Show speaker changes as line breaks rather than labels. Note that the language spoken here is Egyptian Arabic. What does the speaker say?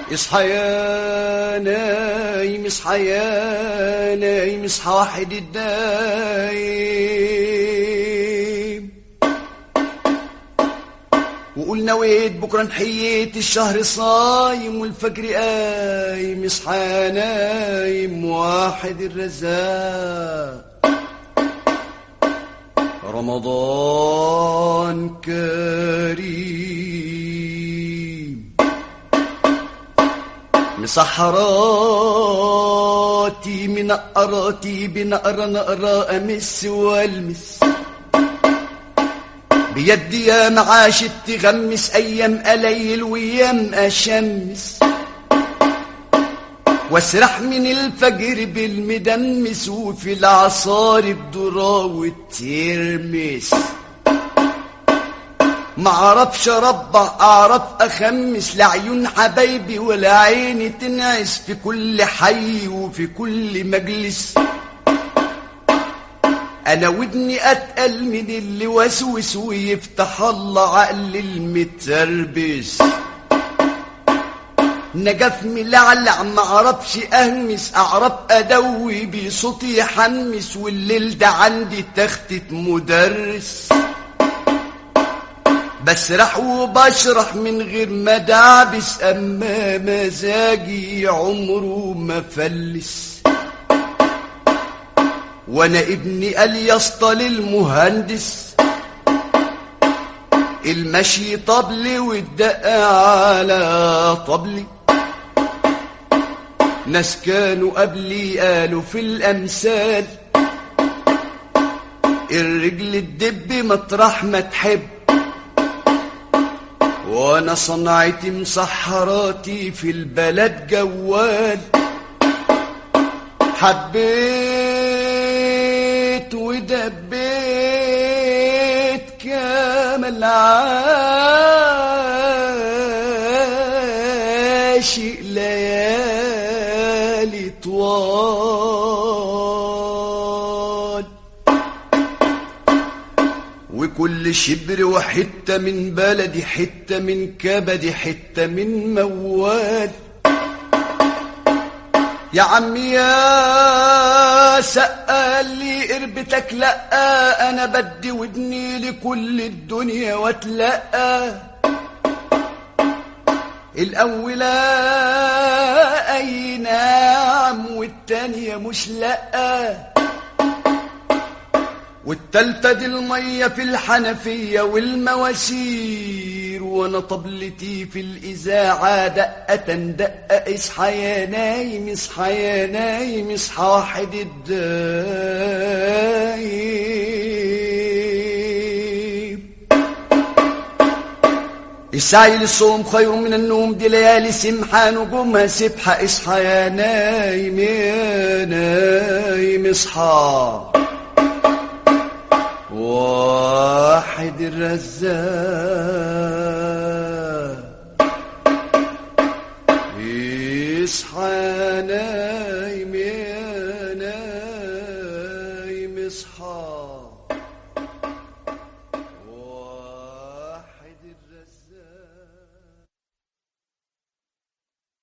اصحى يا نايم اصحى يا نايم اصحى واحد الدايم وقول نويت بكره نحييت الشهر صايم والفجر قايم اصحى يا نايم واحد الرزاق رمضان كريم مسحراتي منقراتي بنقرة نقرة أمس والمس بيدي يا معاشت تغمس أيام قليل ويام أشمس واسرح من الفجر بالمدمس وفي العصار الذرة والترمس معرفش اربع اعرف اخمس لعيون حبايبي ولا عيني تنعس في كل حي وفي كل مجلس انا ودني اتقل من اللي وسوس ويفتح الله عقل المتربس نجف ملعلع معرفش اهمس اعرف ادوي بصوتي يحمس والليل ده عندي تختة مدرس بسرح وبشرح من غير ما دعبس اما مزاجي عمره ما فلس وانا ابني قال يسطى للمهندس المشي طبلي والدق على طبلي ناس كانوا قبلي قالوا في الامثال الرجل الدب مطرح ما تحب وانا صنعتي مسحراتي في البلد جوال حبيت ودبيت كامل عاشق ليالي طوال وكل شبر وحتة من بلدي حتة من كبدي حتة من موال يا عمي يا سقا لي قربتك لأ أنا بدي ودني لكل الدنيا واتلقى الأولى أي نعم والتانية مش لأ والتالتة دي المية في الحنفية والمواسير وانا طبلتي في الإذاعة دقة دقة اصحى يا نايم اصحى يا نايم اصحى واحد الدايم السعي للصوم خير من النوم دي ليالي سمحة نجومها سبحة اصحى يا نايم يا نايم اصحى واحد الرزاق اصحى نايم